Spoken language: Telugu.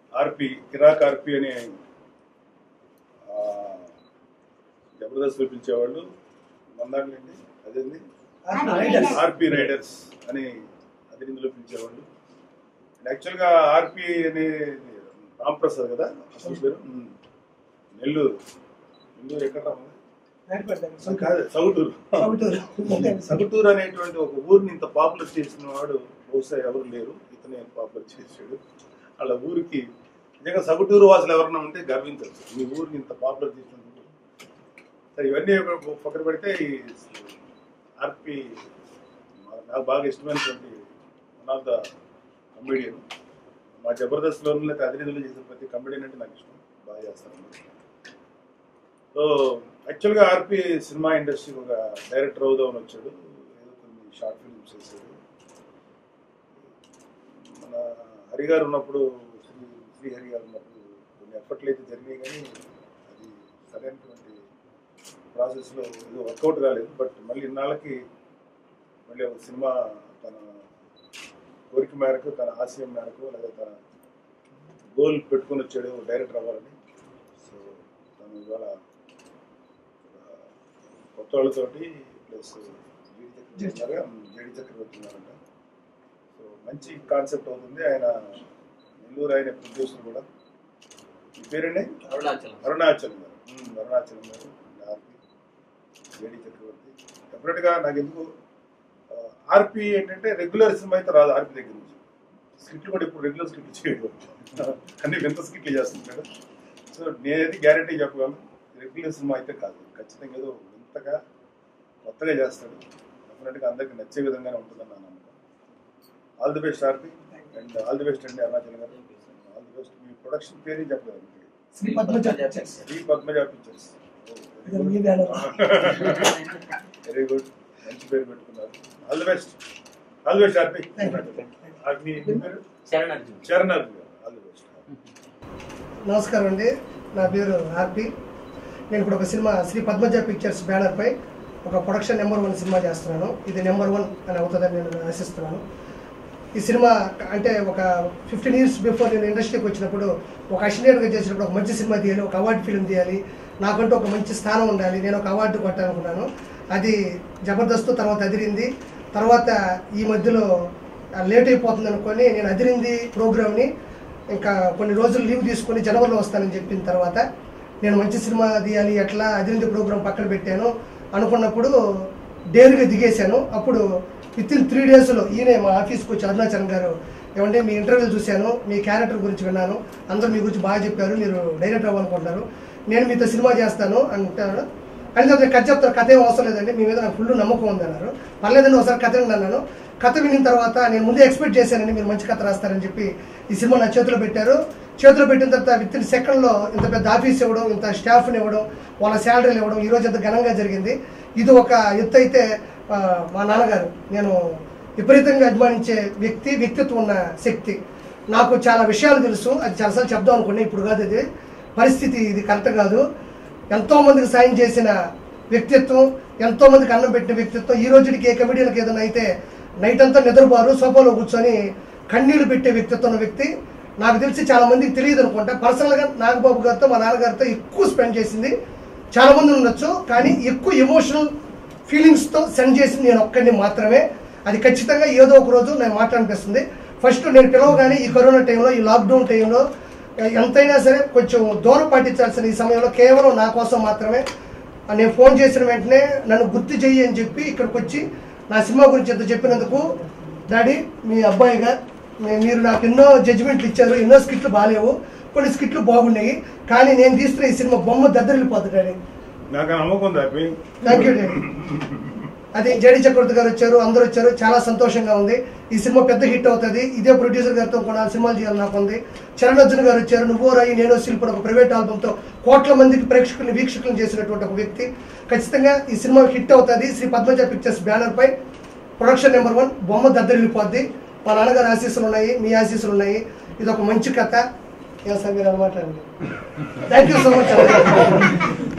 ఆర్పి కిరాక్ ఆర్పి అనే ఆ, జబర్దస్త్ పిలిచేవాళ్ళు మందాండి అదేంది ఆర్పి రైడర్స్ అని అది ఇందులో పిలిచేవాళ్ళు యాక్చువల్గా ఆర్పి అనే రాంప్రసాద్ కదా అసలు పేరు ఉమ్. నెల్లూరు నెల్లూరు ఎక్కడ రావాలి కాదు సౌటూరు సగటూరు అనేటువంటి ఒక ఊరిని ఇంత పాపులర్ చేసిన వాడు బహుశా ఎవరు లేరు ఇతనే పాపులర్ చేసాడు వాళ్ళ ఊరికి నిజంగా సగటూరు వాసులు ఎవరన్నా ఉంటే గర్వించవచ్చు మీ ఊరిని ఇంత పాపులర్ చేసినందుకు సరే ఇవన్నీ ఒక పక్కన పెడితే ఈ ఆర్పి నాకు బాగా ఇష్టమైనటువంటి వన్ ఆఫ్ ద కమెడియన్ మా జబర్దస్త్లో లేకపోతే అధినిధులు చేసిన ప్రతి కమెడియన్ అంటే నాకు ఇష్టం బాగా చేస్తాను సో యాక్చువల్గా ఆర్పి సినిమా ఇండస్ట్రీకి ఒక డైరెక్టర్ అవుదామని వచ్చాడు ఏదో కొన్ని షార్ట్ ఫిల్మ్స్ చేశాడు మన హరి గారు ఉన్నప్పుడు శ్రీ శ్రీ హరి గారు ఉన్నప్పుడు కొన్ని ఎఫర్ట్లు అయితే జరిగినాయి కానీ అది సరైనటువంటి ప్రాసెస్లో ఏదో వర్కౌట్ కాలేదు బట్ మళ్ళీ ఇన్నాళ్ళకి మళ్ళీ ఒక సినిమా తన కోరిక మేరకు తన ఆశయం మేరకు లేదా తన గోల్ పెట్టుకొని వచ్చాడు డైరెక్టర్ అవ్వాలని సో తను ఇవాళ ఆ, కొత్త వాళ్ళతోటి ప్లస్ జేడి చక్రవర్తి జేడి చక్రవర్తి ఉన్నారంట సో మంచి కాన్సెప్ట్ అవుతుంది ఆయన నెల్లూరు ఆయన ప్రొడ్యూసర్ కూడా ఈ పేరండి అరుణాచలం అరుణాచలం గారు ఉమ్, అరుణాచలం గారు ఆర్పి జేడి చక్రవర్తి డెఫినెట్గా నాకు ఎందుకు ఆర్పి ఏంటంటే రెగ్యులర్ సినిమా అయితే రాదు ఆర్పి దగ్గర నుంచి స్క్రిప్ట్లు కూడా ఇప్పుడు రెగ్యులర్ స్క్రిప్ట్ చేయడు అన్ని వింత స్క్రిప్ట్లు చేస్తుంటాడు సో నేనైతే గ్యారంటీ చెప్పగలను రెగ్యులర్ సినిమా అయితే కాదు ఖచ్చితంగా ఏదో వింతగా కొత్తగా చేస్తాడు డెఫినెట్గా అందరికి నచ్చే విధంగానే ఉంటుందని నా నమ్మకం all the best RP and all the best అండి అరుణాచలం గారు ఆల్ ది బెస్ట్ మీ ప్రొడక్షన్ పేరు చెప్పలేదు మీకు శ్రీ పద్మజ పిక్చర్స్. శ్రీ పద్మజ పిక్చర్స్ ఇది మీ బ్యానర్. వెరీ గుడ్ మంచి పేరు పెట్టుకున్నారు all the best all the best RP Thank you. RP మీ పేరు శరణ్ అర్జున్ చరణ్ ఆర్పి గారు ఆల్ ది బెస్ట్ నమస్కారం అండి నా పేరు ఆర్పి నేను ఇప్పుడు ఒక cinema Sri Padmaja pictures banner పై ఒక ప్రొడక్షన్ నెంబర్ వన్ సినిమా చేస్తున్నాను ఇది నెంబర్ వన్ అని అవుతుందని నేను ఆశిస్తున్నాను ఈ సినిమా అంటే ఒక ఫిఫ్టీన్ ఇయర్స్ బిఫోర్ నేను ఇండస్ట్రీకి వచ్చినప్పుడు ఒక అసిస్టెంట్గా చేసినప్పుడు ఒక మంచి సినిమా తీయాలి ఒక అవార్డు ఫిల్మ్ తీయాలి నాకంటూ ఒక మంచి స్థానం ఉండాలి నేను ఒక అవార్డు కొట్టాలనుకున్నాను అది జబర్దస్త్ తర్వాత అదిరింది తర్వాత ఈ మధ్యలో లేట్ అయిపోతుంది అనుకొని నేను అదిరింది ప్రోగ్రామ్ని ఇంకా కొన్ని రోజులు లీవ్ తీసుకొని జనవరిలో వస్తానని చెప్పిన తర్వాత నేను మంచి సినిమా తీయాలి ఎట్లా అదిరింది ప్రోగ్రామ్ పక్కన పెట్టాను అనుకున్నప్పుడు డేరుగా దిగేశాను అప్పుడు విత్ ఇన్ త్రీ డేస్లో ఈయనే మా ఆఫీస్కి వచ్చి అరుణాచలం గారు ఏమంటే మీ ఇంటర్వ్యూ చూశాను మీ క్యారెక్టర్ గురించి విన్నాను అందరూ మీ గురించి బాగా చెప్పారు మీరు డైరెక్టర్ అవ్వాలనుకుంటున్నారు నేను మీతో సినిమా చేస్తాను అంటారు అని చెప్తే కథ చెప్తారు కథ ఏం అవసరం లేదండి మీ మీద నాకు ఫుల్ నమ్మకం ఉంది అన్నారు పర్లేదండి ఒకసారి కథ విని అన్నాను కథ వినిన తర్వాత నేను ముందే ఎక్స్పెక్ట్ చేశానండి మీరు మంచి కథ రాస్తారని చెప్పి ఈ సినిమా నా చేతిలో పెట్టారు చేతిలో పెట్టిన తర్వాత విత్ ఇన్ సెకండ్లో ఇంత పెద్ద ఆఫీస్ ఇవ్వడం ఇంత స్టాఫ్ని ఇవ్వడం వాళ్ళ శాలరీలు ఇవ్వడం ఈ రోజు ఇంత ఘనంగా జరిగింది ఇది ఒక ఎత్తు అయితే ఆ, మా నాన్నగారు నేను విపరీతంగా అభిమానించే వ్యక్తి వ్యక్తిత్వం ఉన్న శక్తి నాకు చాలా విషయాలు తెలుసు అది చాలాసార్లు చెప్దాం అనుకున్నా ఇప్పుడు కాదు ఇది పరిస్థితి ఇది కరెక్ట్ కాదు ఎంతో మందికి సాయం చేసిన వ్యక్తిత్వం ఎంతో మందికి అన్నం పెట్టిన వ్యక్తిత్వం ఈ రోజుకి ఏ కమిడియన్కి ఏదైనా అయితే నైట్ అంతా నిద్రపోరు సోఫాలో కూర్చొని కన్నీళ్లు పెట్టే వ్యక్తిత్వం ఉన్న వ్యక్తి నాకు తెలిసి చాలా మందికి తెలియదు అనుకుంటా పర్సనల్గా నాగబాబు గారితో మా నాన్నగారితో ఎక్కువ స్పెండ్ చేసింది చాలా మంది ఉండొచ్చు కానీ ఎక్కువ ఎమోషనల్ ఫీలింగ్స్తో సెండ్ చేసింది నేను ఒక్కడిని మాత్రమే అది ఖచ్చితంగా ఏదో ఒక రోజు నేను మాట్లాడిపిస్తుంది ఫస్ట్ నేను పిలవగానే ఈ కరోనా టైంలో ఈ లాక్డౌన్ టైంలో ఎంతైనా సరే కొంచెం దూరం పాటించాల్సిన ఈ సమయంలో కేవలం నా కోసం మాత్రమే నేను ఫోన్ చేసిన వెంటనే నన్ను గుర్తు చెయ్యి అని చెప్పి ఇక్కడికి వచ్చి నా సినిమా గురించి ఎంత చెప్పినందుకు డాడీ మీ అబ్బాయిగా మీ- మీరు నాకు ఎన్నో జడ్జిమెంట్లు ఇచ్చారు ఎన్నో స్కిట్లు బాగాలేవు కొన్ని స్కిట్లు బాగున్నాయి కానీ నేను తీస్తున్న ఈ సినిమా బొమ్మ దద్దరిల్లిపోతుంది డాడీ నాకు ఆ నమ్మకం ఉంది ఆర్పి థ్యాంక్ యూ డాడీ అది జేడి చక్రవర్తి గారు వచ్చారు అందరూ వచ్చారు చాలా సంతోషంగా ఉంది ఈ సినిమా పెద్ద హిట్ అవుతుంది ఇదే ప్రొడ్యూసర్ గారితో కూడా నాలుగు సినిమాలు చేయాలని నాకు ఉంది చరణ్ అర్జున్ గారు వచ్చారు నువ్వు రాయి నేను శిల్పుడు ఒక ప్రైవేట్ ఆల్బమ్తో కోట్ల మందికి ప్రేక్షకుల్ని వీక్షకులను చేసినటువంటి ఒక వ్యక్తి ఖచ్చితంగా ఈ సినిమా హిట్ అవుతుంది శ్రీ పద్మజ పిక్చర్స్ బ్యానర్ పై ప్రొడక్షన్ నెంబర్ వన్ బొమ్మ దద్దరిల్లిపోద్ది మా నాన్నగారు ఆశీస్సులు ఉన్నాయి మీ ఆశీస్సులు ఉన్నాయి ఇది ఒక మంచి కథ ఏం సార్ మీరు అనమాట థ్యాంక్ యూ సో మచ్